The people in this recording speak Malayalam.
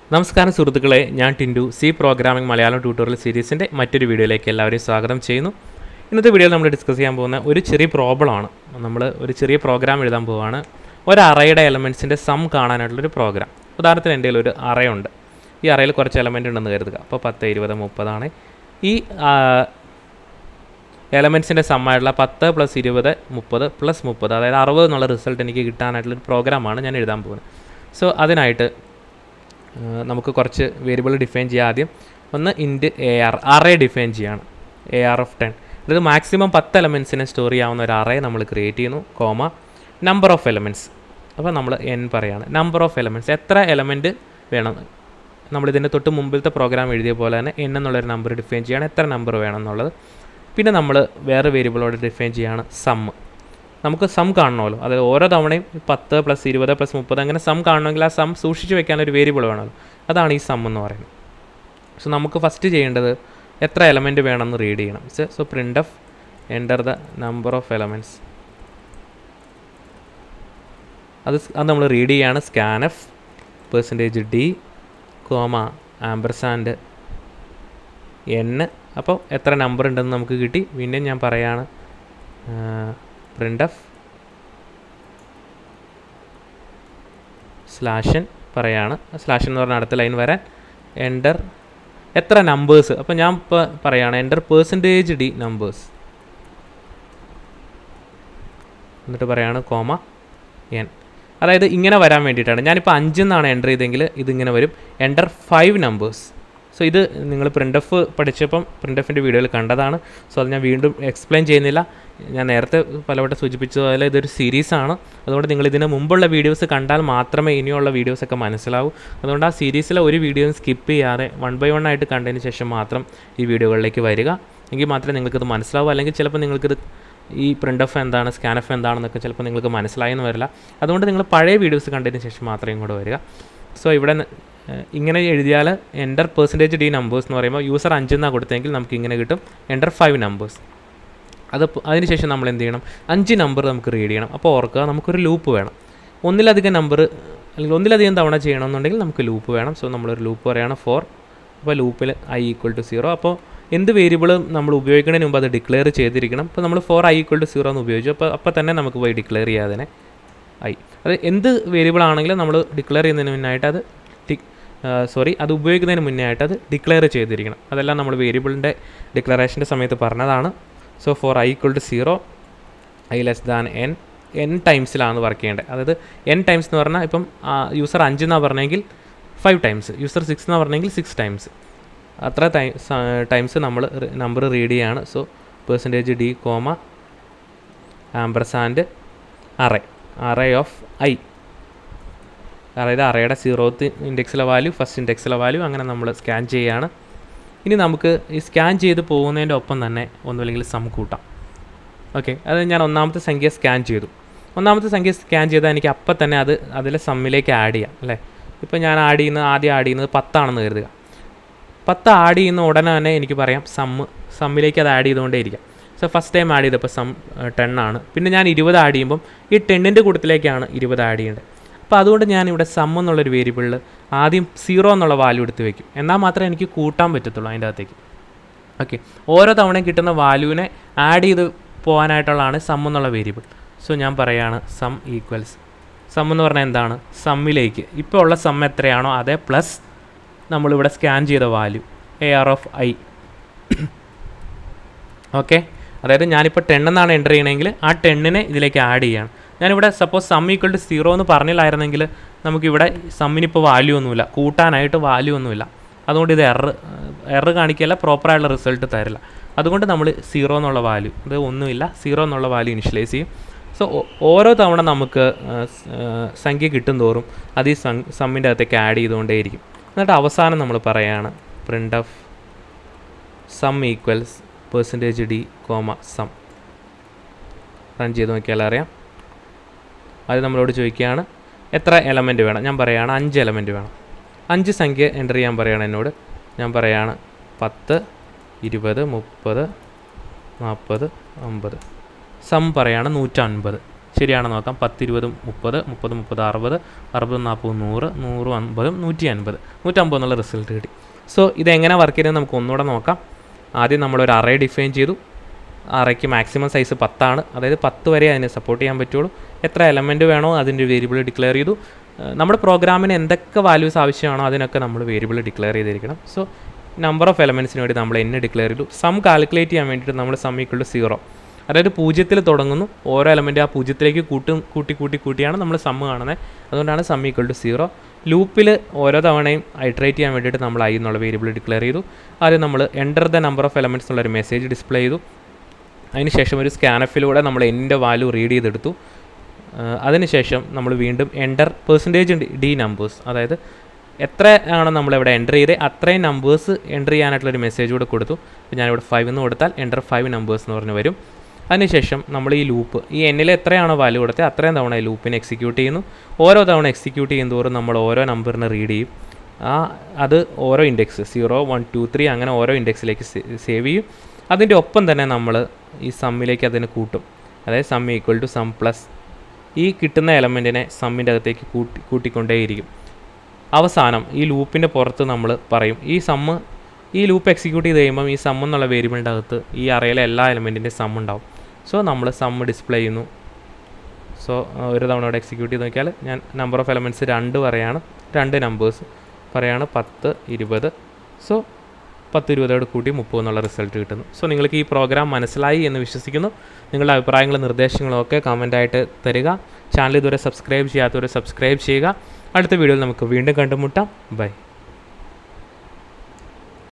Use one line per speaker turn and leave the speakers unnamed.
നമസ്കാരം സുഹൃത്തുക്കളെ ഞാൻ Tindu C programming Malayalam tutorial സീരീസിൻ്റെ മറ്റൊരു വീഡിയോയിലേക്ക് എല്ലാവരെയും സ്വാഗതം ചെയ്യുന്നു ഇന്നത്തെ വീഡിയോയിൽ നമ്മൾ ഡിസ്കസ് ചെയ്യാൻ പോകുന്ന ഒരു ചെറിയ പ്രോബ്ലമാണ് നമ്മൾ ഒരു ചെറിയ പ്രോഗ്രാം എഴുതാൻ പോവുകയാണ് ഒരു അറയുടെ എലമെൻറ്റ്സിൻ്റെ സം കാണാനായിട്ടുള്ളൊരു പ്രോഗ്രാം ഉദാഹരണത്തിന് എൻ്റെ ഒരു അറയുണ്ട് ഈ അറയിൽ കുറച്ച് എലമെൻ്റ് ഉണ്ടെന്ന് കരുതുക അപ്പോൾ പത്ത് ഇരുപത് മുപ്പതാണ് ഈ എലമെൻറ്റ്സിൻ്റെ സമ്മായിട്ടുള്ള പത്ത് പ്ലസ് ഇരുപത് മുപ്പത് പ്ലസ് മുപ്പത് അതായത് അറുപത് എന്നുള്ള റിസൾട്ട് എനിക്ക് കിട്ടാനായിട്ടുള്ളൊരു പ്രോഗ്രാമാണ് ഞാൻ എഴുതാൻ പോകുന്നത് സോ അതിനായിട്ട് ഏഹ് നമുക്ക് കുറച്ച് വേരിയബിൾ ഡിഫൈൻ ചെയ്യാം ആദ്യം ഒന്ന് int A R array define ചെയ്യാണ് എ ആർ ഓഫ് ടെൻ ഇത് മാക്സിമം പത്ത് എലമെൻസിനെ സ്റ്റോർ ചെയ്യാവുന്ന ഒരു അറേ നമ്മൾ ക്രിയേറ്റ് ചെയ്യുന്നു കോമ നമ്പർ ഓഫ് എലമെൻറ്റ്സ് അപ്പോൾ നമ്മൾ എൻ പറയാണ് നമ്പർ ഓഫ് എലമെൻറ്റ്സ് എത്ര എലമെൻറ്റ് വേണം നമ്മളിതിൻ്റെ തൊട്ട് മുമ്പിലത്തെ പ്രോഗ്രാം എഴുതിയ പോലെ തന്നെ എൻ എന്നുള്ളൊരു നമ്പർ ഡിഫൈൻ ചെയ്യാണ് എത്ര നമ്പർ വേണം എന്നുള്ളത് പിന്നെ നമ്മൾ വേറെ വേരിയബിളോട് ഡിഫൈൻ ചെയ്യാണ് സമ്മ് നമുക്ക് സം കാണണമല്ലോ അതായത് ഓരോ തവണയും പത്ത് പ്ലസ് ഇരുപത് പ്ലസ് മുപ്പത് അങ്ങനെ സം കാണണമെങ്കിൽ ആ സം സൂക്ഷിച്ച് വെക്കാൻ ഒരു വേരിയബിൾ വേണമല്ലോ അതാണ് ഈ സം എന്ന് പറയുന്നത് സോ നമുക്ക് ഫസ്റ്റ് ചെയ്യേണ്ടത് എത്ര എലമെൻറ്റ് വേണമെന്ന് റീഡ് ചെയ്യണം so printf enter the number of elements അത് സ് അത് നമ്മൾ റീഡ് ചെയ്യാണ് scanf percentage D comma ampersand N അപ്പോൾ എത്ര നമ്പർ ഉണ്ടെന്ന് നമുക്ക് കിട്ടി വീണ്ടും ഞാൻ പറയാണ് പ്രിൻ്റ് ഓഫ് സ്ലാഷൻ പറയാണ് സ്ലാഷൻ എന്ന് പറഞ്ഞാൽ അടുത്ത ലൈൻ വരാൻ എൻ്റർ എത്ര നമ്പേഴ്സ് അപ്പോൾ ഞാൻ ഇപ്പോൾ പറയാണ് എൻ്റർ പേഴ്സൻറ്റേജ് ഡി നമ്പേഴ്സ് എന്നിട്ട് പറയാണ് കോമ എൻ അതായത് ഇങ്ങനെ വരാൻ വേണ്ടിയിട്ടാണ് ഞാനിപ്പോൾ അഞ്ചെന്നാണ് എൻ്റർ ചെയ്തെങ്കിൽ ഇതിങ്ങനെ വരും എൻ്റർ ഫൈവ് നമ്പേഴ്സ് സോ ഇത് നിങ്ങൾ പ്രിൻ്റ് എഫ് പഠിച്ചപ്പം പ്രിൻ്റ് എഫിൻ്റെ വീഡിയോയിൽ കണ്ടതാണ് സോ അത് ഞാൻ വീണ്ടും എക്സ്പ്ലെയിൻ ചെയ്യുന്നില്ല ഞാൻ നേരത്തെ പലവട്ടം സൂചിപ്പിച്ചതുപോലെ ഇതൊരു സീരീസാണ് അതുകൊണ്ട് നിങ്ങൾ ഇതിന് മുമ്പുള്ള വീഡിയോസ് കണ്ടാൽ മാത്രമേ ഇനിയുള്ള വീഡിയോസൊക്കെ മനസ്സിലാവൂ അതുകൊണ്ട് ആ സീരീസിലെ ഒരു വീഡിയോയും സ്കിപ്പ് ചെയ്യാതെ വൺ ബൈ വൺ ആയിട്ട് കണ്ടതിന് ശേഷം മാത്രം ഈ വീഡിയോകളിലേക്ക് വരിക എങ്കിൽ മാത്രമേ നിങ്ങൾക്കിത് മനസ്സിലാവൂ അല്ലെങ്കിൽ ചിലപ്പോൾ നിങ്ങൾക്കിത് ഈ പ്രിൻ്റ് ഓഫ് എന്താണ് സ്കാൻ ഓഫ് എന്താണെന്നൊക്കെ ചിലപ്പോൾ നിങ്ങൾക്ക് മനസ്സിലായെന്ന് വരില്ല അതുകൊണ്ട് നിങ്ങൾ പഴയ വീഡിയോസ് കണ്ടതിന് ശേഷം മാത്രമേ ഇങ്ങോട്ട് വരിക സോ ഇവിടെ ഇങ്ങനെ എഴുതിയാൽ എൻ്റർ പെർസെൻറ്റേജ് ഡി നമ്പേഴ്സ് എന്ന് പറയുമ്പോൾ യൂസർ അഞ്ചെന്നാണ് കൊടുത്തെങ്കിൽ നമുക്ക് ഇങ്ങനെ കിട്ടും എൻ്റർ ഫൈവ് നമ്പേഴ്സ് അത് അതിനുശേഷം നമ്മൾ എന്ത് ചെയ്യണം അഞ്ച് നമ്പർ നമുക്ക് റീഡ് ചെയ്യണം അപ്പോൾ ഓർക്കുക നമുക്കൊരു ലൂപ്പ് വേണം ഒന്നിലധികം നമ്പർ അല്ലെങ്കിൽ ഒന്നിലധികം തവണ ചെയ്യണമെന്നുണ്ടെങ്കിൽ നമുക്ക് ലൂപ്പ് വേണം സോ നമ്മളൊരു ലൂപ്പ് പറയുകയാണ് ഫോർ അപ്പോൾ ലൂപ്പിൽ ഐ ഈക്വൽ ടു സീറോ അപ്പോൾ എന്ത് വേരിയബിളും നമ്മൾ ഉപയോഗിക്കുന്നതിന് മുമ്പ് അത് ഡിക്ലെയർ ചെയ്തിരിക്കണം ഇപ്പോൾ നമ്മൾ for I equal to zero എന്ന് ഉപയോഗിച്ചു അപ്പോൾ അപ്പോൾ തന്നെ നമുക്ക് പോയി ഡിക്ലെയർ ചെയ്യാതെ ഐ അത് എന്ത് വേരിയബിൾ ആണെങ്കിലും നമ്മൾ ഡിക്ലെയർ ചെയ്യുന്നതിന് മുന്നായിട്ട് അത് ടിക് സോറി അത് ഉപയോഗിക്കുന്നതിന് മുന്നേ ആയിട്ട് അത് ഡിക്ലെയർ ചെയ്തിരിക്കണം അതെല്ലാം നമ്മൾ വേരിയബിളിൻ്റെ ഡിക്ലറേഷൻ്റെ സമയത്ത് പറഞ്ഞതാണ് so for I equal to zero I less than N N ടൈംസിലാണ് വർക്ക് ചെയ്യേണ്ടത് അതായത് എൻ ടൈംസ് എന്ന് പറഞ്ഞാൽ ഇപ്പം യൂസർ അഞ്ച് എന്നാണ് പറഞ്ഞെങ്കിൽ ഫൈവ് ടൈംസ് യൂസർ സിക്സ് എന്നാണ് പറഞ്ഞെങ്കിൽ സിക്സ് ടൈംസ് അത്ര ടൈംസ് നമ്മൾ നമ്പർ റീഡ് ചെയ്യാണ് so percentage D comma ampersand array array of I അതായത് അറയുടെ സീറോത്ത് ഇൻഡെക്സിലെ വാല്യൂ ഫസ്റ്റ് ഇൻഡെക്സിലെ വാല്യൂ അങ്ങനെ നമ്മൾ സ്കാൻ ചെയ്യുകയാണ് ഇനി നമുക്ക് ഈ സ്കാൻ ചെയ്ത് പോകുന്നതിൻ്റെ ഒപ്പം തന്നെ ഒന്നുമില്ലെങ്കിൽ സം കൂട്ടാം ഓക്കെ അത് ഞാൻ ഒന്നാമത്തെ സംഖ്യ സ്കാൻ ചെയ്തു ഒന്നാമത്തെ സംഖ്യ സ്കാൻ ചെയ്താൽ എനിക്ക് അപ്പം തന്നെ അത് അതിലെ സമ്മിലേക്ക് ആഡ് ചെയ്യാം അല്ലേ ഇപ്പോൾ ഞാൻ ആഡ് ചെയ്യുന്നത് ആദ്യം ആഡ് ചെയ്യുന്നത് പത്താണെന്ന് കരുതുക പത്ത് ആഡ് ചെയ്യുന്ന ഉടനെ തന്നെ എനിക്ക് പറയാം സമ്മ് സമ്മിലേക്ക് അത് ആഡ് ചെയ്തുകൊണ്ടേ ഇരിക്കാം സോ ഫസ്റ്റ് ടൈം ആഡ് ചെയ്തപ്പോൾ സം ടെൻ ആണ് പിന്നെ ഞാൻ ഇരുപത് ആഡ് ചെയ്യുമ്പം ഈ ടെന്നിൻ്റെ കൂട്ടത്തിലേക്കാണ് ഇരുപത് ആഡ് ചെയ്യേണ്ടത് അപ്പോൾ അതുകൊണ്ട് ഞാൻ ഇവിടെ സം എന്നുള്ളൊരു വേരിയബിളിൽ ആദ്യം സീറോ എന്നുള്ള വാല്യൂ എടുത്ത് വെക്കും എന്നാൽ മാത്രമേ എനിക്ക് കൂട്ടാൻ പറ്റത്തുള്ളൂ അതിൻ്റെ അകത്തേക്ക് ഓക്കെ ഓരോ തവണയും കിട്ടുന്ന വാല്യൂവിനെ ആഡ് ചെയ്ത് പോകാനായിട്ടുള്ളതാണ് സം എന്നുള്ള വേരിയബിൾ സോ ഞാൻ പറയുകയാണ് സം ഈക്വൽസ് സം എന്ന് പറഞ്ഞാൽ എന്താണ് സമ്മിലേക്ക് ഇപ്പോൾ ഉള്ള സം എത്രയാണോ അതേ പ്ലസ് നമ്മളിവിടെ സ്കാൻ ചെയ്ത value A R of I okay അതായത് ഞാനിപ്പോൾ ടെൻ എന്നാണ് എൻ്റർ ചെയ്യണമെങ്കിൽ ആ ടെന്നിനെ ഇതിലേക്ക് ആഡ് ചെയ്യാണ് ഞാനിവിടെ suppose sum equal to zero എന്ന് പറഞ്ഞില്ലായിരുന്നെങ്കിൽ നമുക്കിവിടെ സമ്മിനിപ്പോൾ വാല്യൂ ഒന്നുമില്ല കൂട്ടാനായിട്ട് വാല്യൂ ഒന്നുമില്ല അതുകൊണ്ട് ഇത് എറർ എറർ കാണിക്കില്ല പ്രോപ്പറായുള്ള റിസൾട്ട് തരില്ല അതുകൊണ്ട് നമ്മൾ സീറോ എന്നുള്ള വാല്യൂ ഇത് ഒന്നുമില്ല സീറോ എന്നുള്ള വാല്യൂ ഇനിഷ്യലൈസ് ചെയ്യും സോ ഓരോ തവണ നമുക്ക് സംഖ്യ കിട്ടും തോറും അത് ഈ സമ്മിൻ്റെ അകത്തേക്ക് ആഡ് ചെയ്തുകൊണ്ടേയിരിക്കും എന്നിട്ട് അവസാനം നമ്മൾ പറയുകയാണ് printf sum equals percentage D comma sum run ചെയ്ത് നോക്കിയാൽ അറിയാം അത് നമ്മളോട് ചോദിക്കുകയാണ് എത്ര എലമെൻറ്റ് വേണം ഞാൻ പറയുകയാണ് അഞ്ച് എലമെൻറ്റ് വേണം അഞ്ച് സംഖ്യ എൻ്റർ ചെയ്യാൻ പറയുകയാണ് എന്നോട് ഞാൻ പറയുകയാണ് പത്ത് ഇരുപത് മുപ്പത് നാൽപ്പത് അമ്പത് സം പറയാണ് നൂറ്റൻപത് ശരിയാണെന്ന് നോക്കാം പത്ത് ഇരുപതും മുപ്പത് മുപ്പത് മുപ്പത് അറുപത് അറുപത് നാൽപ്പത് നൂറ് നൂറ് അൻപതും നൂറ്റി അൻപത് നൂറ്റമ്പത് എന്നുള്ള റിസൾട്ട് കിട്ടി സോ ഇതെങ്ങനെ വർക്ക് ചെയ്യുന്നത് നമുക്ക് ഒന്നുകൂടെ നോക്കാം ആദ്യം നമ്മളൊരു അറേ ഡിഫൈൻ ചെയ്തു അറയ്ക്ക് മാക്സിമം സൈസ് പത്താണ് അതായത് പത്ത് വരെ അതിനെ സപ്പോർട്ട് ചെയ്യാൻ പറ്റുള്ളൂ എത്ര എലമെൻറ്റ് വേണോ അതിൻ്റെ വേരിയബിൾ ഡിക്ലെയർ ചെയ്തു ഏഹ് നമ്മുടെ പ്രോഗ്രാമിന് എന്തൊക്കെ വാല്യൂസ് ആവശ്യമാണോ അതിനൊക്കെ നമ്മൾ വേരിയബിൾ ഡിക്ലെയർ ചെയ്തിരിക്കണം സോ നമ്പർ ഓഫ് എലമെൻറ്റ്സിന് വേണ്ടി നമ്മൾ എന്നെ ഡിക്ലെയർ ചെയ്തു സം കാൽക്കുലേറ്റ് ചെയ്യാൻ വേണ്ടിയിട്ട് നമ്മൾ സം ഈക്വൾ ടു സീറോ അതായത് പൂജ്യത്തിൽ തുടങ്ങുന്നു ഓരോ എലമെൻറ്റ് ആ പൂജ്യത്തിലേക്ക് കൂട്ടും കൂട്ടി കൂട്ടി കൂട്ടിയാണ് നമ്മൾ സമ്മ് കാണുന്നത് അതുകൊണ്ടാണ് സം ഈക്വൾ ടു സീറോ ലൂപ്പിൽ ഓരോ തവണയും ഐട്രേറ്റ് ചെയ്യാൻ വേണ്ടിയിട്ട് നമ്മൾ ഐ എന്നുള്ള വേരിയബിൾ ഡിക്ലെയർ ചെയ്തു ആദ്യം നമ്മൾ enter the number of elements എന്നുള്ളൊരു മെസ്സേജ് ഡിസ്പ്ലേ ചെയ്തു അതിനുശേഷം ഒരു സ്കാനഫിലൂടെ നമ്മൾ എൻ്റെ വാല്യൂ റീഡ് ചെയ്തെടുത്തു ആഹ് അതിനുശേഷം നമ്മൾ വീണ്ടും എൻ്റർ പെർസെൻറ്റേജ് ഡി നമ്പേഴ്സ് അതായത് എത്ര ആണ് നമ്മളിവിടെ എൻ്റർ ചെയ്ത് അത്രയും നമ്പേഴ്സ് എൻ്റർ ചെയ്യാനായിട്ടുള്ളൊരു മെസ്സേജ് കൂടെ കൊടുത്തു അപ്പോൾ ഞാനിവിടെ ഫൈവ് എന്ന് കൊടുത്താൽ എൻ്റർ ഫൈവ് നമ്പേഴ്സ് എന്ന് പറഞ്ഞ് വരും അതിനുശേഷം നമ്മൾ ഈ ലൂപ്പ് ഈ എന്നിൽ എത്രയാണോ വാല്യൂ കൊടുത്തത് അത്രയും തവണ ഈ ലൂപ്പിനെ എക്സിക്യൂട്ട് ചെയ്യുന്നു ഓരോ തവണ എക്സിക്യൂട്ട് ചെയ്യുന്നതോറും നമ്മൾ ഓരോ നമ്പറിനെ റീഡ് ചെയ്യും ആ അത് ഓരോ index zero one two three അങ്ങനെ ഓരോ ഇൻഡെക്സിലേക്ക് സേവ് ചെയ്യും അതിൻ്റെ ഒപ്പം തന്നെ നമ്മൾ ഈ സമ്മിലേക്ക് അതിനെ കൂട്ടും അതായത് sum equal to sum plus ഈ കിട്ടുന്ന എലമെൻറ്റിനെ സമ്മിൻ്റെ അകത്തേക്ക് കൂട്ടി കൂട്ടിക്കൊണ്ടേയിരിക്കും അവസാനം ഈ ലൂപ്പിൻ്റെ പുറത്ത് നമ്മൾ പറയും ഈ സമ്മ് ഈ ലൂപ്പ് എക്സിക്യൂട്ട് ചെയ്ത് കഴിയുമ്പം ഈ സം എന്നുള്ള വേരിയബിളിൻ്റെ അകത്ത് ഈ അറയിലെ എല്ലാ എലമെൻറ്റിൻ്റെയും സം ഉണ്ടാവും സോ നമ്മൾ സമ്മ് ഡിസ്പ്ലേ ചെയ്യുന്നു സോ ഒരു തവണ ഇവിടെ എക്സിക്യൂട്ട് ചെയ്ത് നോക്കിയാൽ ഞാൻ നമ്പർ ഓഫ് എലമെൻറ്റ്സ് രണ്ട് പറയാണ് രണ്ട് നമ്പേഴ്സ് പറയാണ് പത്ത് ഇരുപത് സോ പത്ത് ഇരുപതോട് കൂട്ടി മുപ്പത് എന്നുള്ള റിസൾട്ട് കിട്ടുന്നു സോ നിങ്ങൾക്ക് ഈ പ്രോഗ്രാം മനസ്സിലായി എന്ന് വിശ്വസിക്കുന്നു നിങ്ങളുടെ അഭിപ്രായങ്ങളും നിർദ്ദേശങ്ങളും ഒക്കെ കമൻറ്റായിട്ട് തരിക ചാനൽ ഇതുവരെ സബ്സ്ക്രൈബ് ചെയ്യാത്തവരെ സബ്സ്ക്രൈബ് ചെയ്യുക അടുത്ത വീഡിയോയിൽ നമുക്ക് വീണ്ടും കണ്ടുമുട്ടാം ബൈ